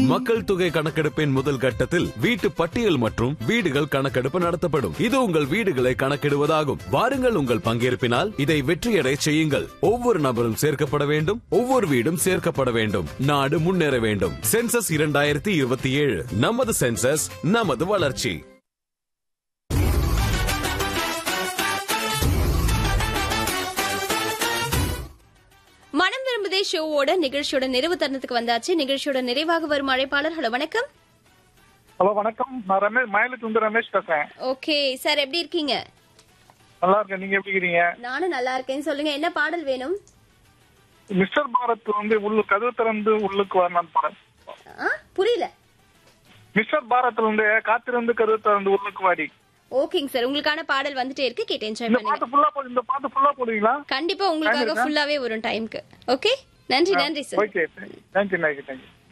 மக்கள் தொகை கணக்கெடுப்பின் முதல் கட்டத்தில் வீட்டு பட்டியல் மற்றும் வீடுகள் கணக்கெடுப்பு நடத்தப்படும் இது உங்கள் வீடுகளை கணக்கிடுவதாகும் வாருங்கள் உங்கள் பங்கேற்பினால் இதை வெற்றியடை செய்யுங்கள் ஒவ்வொரு நபரும் சேர்க்கப்பட வேண்டும் ஒவ்வொரு வீடும் சேர்க்கப்பட வேண்டும் நாடு முன்னேற வேண்டும் சென்சஸ் இரண்டாயிரத்தி இருபத்தி ஏழு நமது சென்சஸ் நமது வளர்ச்சி மனம் விரும்புதே ஷோவோட நிகழ்ச்சியோட நிறைவு தருணத்துக்கு வந்தாச்சு நிகழ்ச்சியோட நிறைவாக வரும் அழைப்பாளர் ஹலோ வணக்கம் ஹலோ வணக்கம் நான் ரமேஷ் மயிலத்து வந்து ரமேஷ் பேசுறேன் ஓகே சார் எப்படி இருக்கீங்க நல்லா இருக்கேன் நீங்க எப்படி இருக்கீங்க நானும் நல்லா இருக்கேன் சொல்லுங்க என்ன பாடல் வேணும் மிஸ்டர் பாரத் வந்து உள்ளு கதவு திறந்து உள்ளுக்கு வரணும் பாடம் ஆ புரியல மிஸ்டர் பாரத்ல இருந்து காத்திருந்து கதவு திறந்து உள்ளுக்கு வாடி ஓகேங்க சார் உங்களுக்கான பாடல் வந்துட்டே இருக்கு கேட்டு என்ஜாய் இந்த பண்ணுங்க பாட்டு ஃபுல்லா போடு இந்த பாட்டு ஃபுல்லா போடுவீங்களா கண்டிப்பா உங்களுக்காக இருக்கா? ஃபுல்லாவே வரும் டைம்க்கு ஓகே நன்றி நன்றி sir okay thank you thank you thank you